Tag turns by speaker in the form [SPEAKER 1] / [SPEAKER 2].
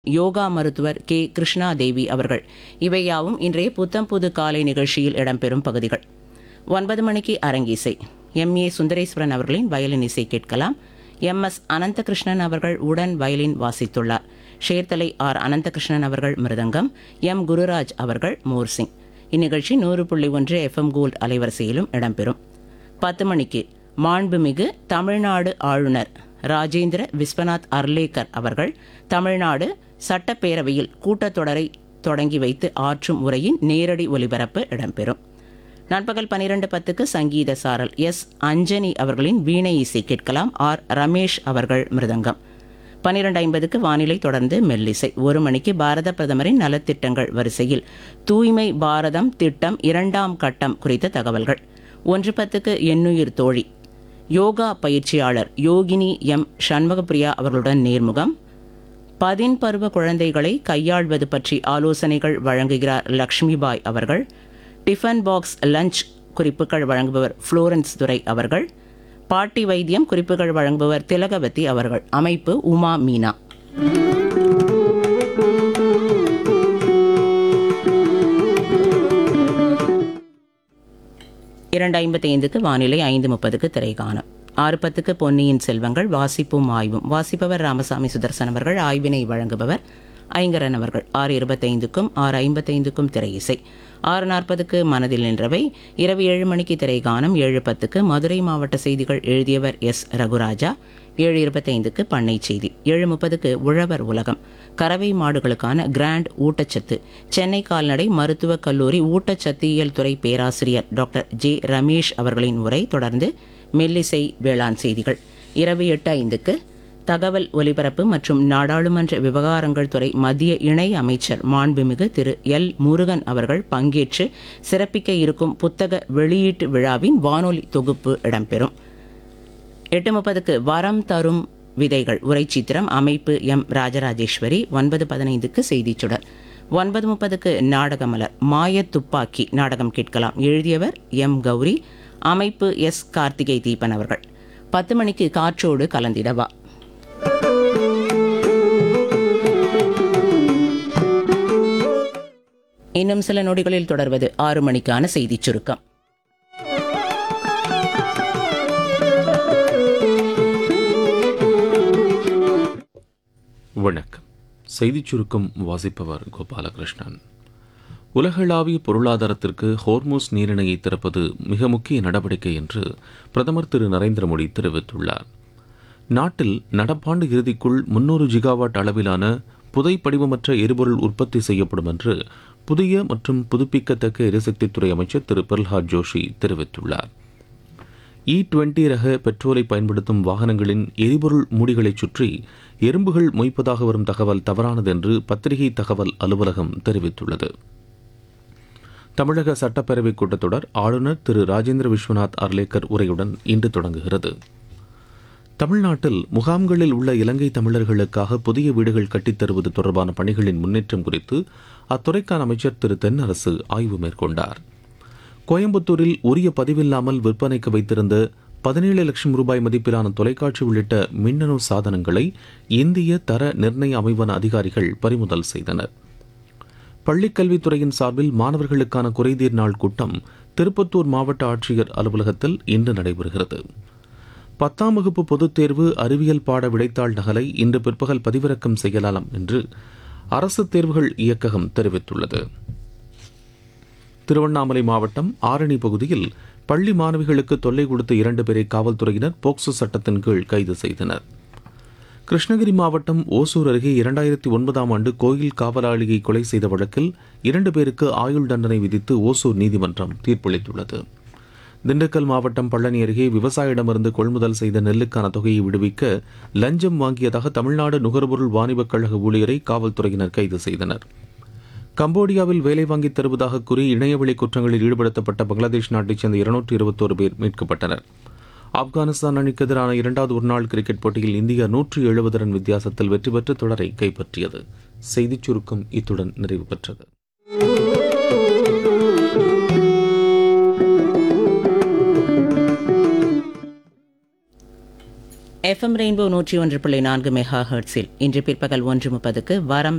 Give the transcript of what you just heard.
[SPEAKER 1] யோகா மருத்துவர் கே கிருஷ்ணா தேவி அவர்கள் இவையாவும் இன்றைய புத்தம் புது காலை நிகழ்ச்சியில் இடம்பெறும் பகுதிகள் ஒன்பது மணிக்கு அரங்கிசை எம் ஏ சுந்தரேஸ்வரன் அவர்களின் வயலின் இசை கேட்கலாம் எம் எஸ் அனந்தகிருஷ்ணன் அவர்கள் உடன் வயலின் வாசித்துள்ளார் ஷேர்தலை ஆர் அனந்தகிருஷ்ணன் அவர்கள் மிருதங்கம் எம் குருராஜ் அவர்கள் மோர்சிங் இந்நிகழ்ச்சி நூறு புள்ளி ஒன்று எஃப்எம் கோல்ட் அலைவரிசையிலும் இடம்பெறும் பத்து மணிக்கு மாண்புமிகு தமிழ்நாடு ஆளுநர் ராஜேந்திர விஸ்வநாத் அர்லேக்கர் அவர்கள் தமிழ்நாடு சட்டப்பேரவையில் கூட்டத்தொடரை தொடங்கி வைத்து ஆற்றும் உரையின் நேரடி ஒலிபரப்பு இடம்பெறும் நண்பகல் பனிரெண்டு பத்துக்கு சங்கீத சாரல் எஸ் அஞ்சனி அவர்களின் வீணை இசை கேட்கலாம் ஆர் ரமேஷ் அவர்கள் மிருதங்கம் பனிரெண்டு ஐம்பதுக்கு வானிலை தொடர்ந்து மெல்லிசை ஒரு மணிக்கு பாரத பிரதமரின் நலத்திட்டங்கள் வரிசையில் தூய்மை பாரதம் திட்டம் இரண்டாம் கட்டம் குறித்த தகவல்கள் ஒன்று பத்துக்கு எண்ணுயிர் தோழி யோகா பயிற்சியாளர் யோகினி எம் சண்முகப்பிரியா அவர்களுடன் நேர்முகம் பதின் பருவ குழந்தைகளை கையாள்வது பற்றி ஆலோசனைகள் வழங்குகிறார் லக்ஷ்மிபாய் அவர்கள் டிஃபன் பாக்ஸ் லஞ்ச் குறிப்புகள் வழங்குபவர் ஃப்ளோரன்ஸ் துரை அவர்கள் பாட்டி வைத்தியம் குறிப்புகள் வழங்குபவர் திலகவதி அவர்கள் அமைப்பு உமா மீனா இரண்டு ஐம்பத்தி ஐந்துக்கு வானிலை ஐந்து முப்பதுக்கு திரைகாணம் ஆறு பத்துக்கு பொன்னியின் செல்வங்கள் வாசிப்பும் ஆய்வும் வாசிப்பவர் ராமசாமி சுதர்சன் அவர்கள் ஆய்வினை வழங்குபவர் ஐங்கரன் அவர்கள் ஆறு இருபத்தைந்துக்கும் ஆறு ஐம்பத்தைந்துக்கும் திரை இசை ஆறு நாற்பதுக்கு மனதில் நின்றவை இரவு ஏழு மணிக்கு திரைகானம் ஏழு பத்துக்கு மதுரை மாவட்ட செய்திகள் எழுதியவர் எஸ் ரகுராஜா ஏழு இருபத்தைந்துக்கு பண்ணை செய்தி ஏழு முப்பதுக்கு உழவர் உலகம் கறவை மாடுகளுக்கான கிராண்ட் ஊட்டச்சத்து சென்னை கால்நடை மருத்துவக் கல்லூரி ஊட்டச்சத்தியல் துறை பேராசிரியர் டாக்டர் ஜே ரமேஷ் அவர்களின் உரை தொடர்ந்து மெல்லிசை வேளாண் செய்திகள் இரவு எட்டு ஐந்துக்கு தகவல் ஒலிபரப்பு மற்றும் நாடாளுமன்ற விவகாரங்கள் துறை மத்திய இணை அமைச்சர் மாண்புமிகு திரு எல் முருகன் அவர்கள் பங்கேற்று சிறப்பிக்க இருக்கும் புத்தக வெளியீட்டு விழாவின் வானொலி தொகுப்பு இடம்பெறும் எட்டு முப்பதுக்கு வரம் தரும் விதைகள் உரைச்சித்திரம் அமைப்பு எம் ராஜராஜேஸ்வரி ஒன்பது பதினைந்துக்கு செய்திச் சுடர் ஒன்பது முப்பதுக்கு நாடகமலர் மாய துப்பாக்கி நாடகம் கேட்கலாம் எழுதியவர் எம் கௌரி அமைப்பு எஸ் கார்த்திகை தீபன் அவர்கள் பத்து மணிக்கு காற்றோடு கலந்திடவா இன்னும் சில நொடிகளில் தொடர்வது ஆறு மணிக்கான செய்திச் சுருக்கம்
[SPEAKER 2] வணக்கம் செய்திச் சுருக்கம் வாசிப்பவர் கோபாலகிருஷ்ணன் உலகளாவிய பொருளாதாரத்திற்கு ஹோர்மோஸ் நீரிணையை திறப்பது மிக முக்கிய நடவடிக்கை என்று பிரதமர் திரு நரேந்திர மோடி தெரிவித்துள்ளார் நாட்டில் நடப்பாண்டு இறுதிக்குள் முன்னூறு ஜிகாவாட் அளவிலான புதை படிவமற்ற எரிபொருள் உற்பத்தி செய்யப்படும் என்று புதிய மற்றும் புதுப்பிக்கத்தக்க எரிசக்தித்துறை அமைச்சர் திரு பிரல்ஹாத் ஜோஷி தெரிவித்துள்ளார் இ டுவெண்டி ரக பெட்ரோலை பயன்படுத்தும் வாகனங்களின் எரிபொருள் மூடிகளைச் சுற்றி எறும்புகள் மொய்ப்பதாக வரும் தகவல் தவறானது என்று பத்திரிகை தகவல் அலுவலகம் தெரிவித்துள்ளது தமிழக சட்டப்பேரவைக் கூட்டத்தொடர் ஆளுநர் திரு ராஜேந்திர விஸ்வநாத் அர்லேக்கர் உரையுடன் இன்று தொடங்குகிறது தமிழ்நாட்டில் முகாம்களில் உள்ள இலங்கை தமிழர்களுக்காக புதிய வீடுகள் கட்டித் தருவது தொடர்பான பணிகளின் முன்னேற்றம் குறித்து அத்துறைக்கான அமைச்சர் திரு தென்னரசு ஆய்வு மேற்கொண்டார் கோயம்புத்தூரில் உரிய பதிவில்லாமல் விற்பனைக்கு வைத்திருந்த பதினேழு லட்சம் ரூபாய் மதிப்பிலான தொலைக்காட்சி உள்ளிட்ட மின்னணு சாதனங்களை இந்திய தர நிர்ணய அமைவன அதிகாரிகள் பறிமுதல் செய்தனர் பள்ளிக்கல்வித்துறையின் சார்பில் மாணவர்களுக்கான குறைதீர் நாள் கூட்டம் திருப்பத்தூர் மாவட்ட ஆட்சியர் அலுவலகத்தில் இன்று நடைபெறுகிறது பத்தாம் வகுப்பு பொதுத் தேர்வு அறிவியல் பாட விடைத்தாள் நகலை இன்று பிற்பகல் பதிவிறக்கம் செய்யலாம் என்று அரசு தேர்வுகள் இயக்ககம் தெரிவித்துள்ளது திருவண்ணாமலை மாவட்டம் ஆரணி பகுதியில் பள்ளி மாணவிகளுக்கு தொல்லை கொடுத்த இரண்டு பேரை காவல்துறையினர் போக்சோ சட்டத்தின் கீழ் கைது செய்தனர் கிருஷ்ணகிரி மாவட்டம் ஓசூர் அருகே இரண்டாயிரத்தி ஒன்பதாம் ஆண்டு கோயில் காவலாளியை கொலை செய்த வழக்கில் இரண்டு பேருக்கு ஆயுள் தண்டனை விதித்து ஓசூர் நீதிமன்றம் தீர்ப்பளித்துள்ளது திண்டுக்கல் மாவட்டம் பழனி அருகே விவசாயிடமிருந்து கொள்முதல் செய்த நெல்லுக்கான தொகையை விடுவிக்க லஞ்சம் வாங்கியதாக தமிழ்நாடு நுகர்பொருள் வாணிபக் கழக ஊழியரை காவல்துறையினர் கைது செய்தனர் கம்போடியாவில் வேலை வாங்கித் தருவதாக கூறி இணையவழி குற்றங்களில் ஈடுபடுத்தப்பட்ட பங்களாதேஷ் நாட்டைச் சேர்ந்த இருநூற்று இருபத்தோரு பேர் மீட்கப்பட்டனர் ஆப்கானிஸ்தான் அணிக்கு எதிரான இரண்டாவது ஒருநாள் கிரிக்கெட் போட்டியில் இந்தியா நூற்று எழுபது ரன் வித்தியாசத்தில் வெற்றி பெற்று தொடரை கைப்பற்றியது செய்திச் சுருக்கம் இத்துடன் நிறைவு பெற்றது
[SPEAKER 1] எஃப்எம் ரெயின்போ நூற்றி ஒன்று புள்ளி நான்கு மெகா ஹெர்ட்ஸில் இன்று பிற்பகல் ஒன்று முப்பதுக்கு வரம்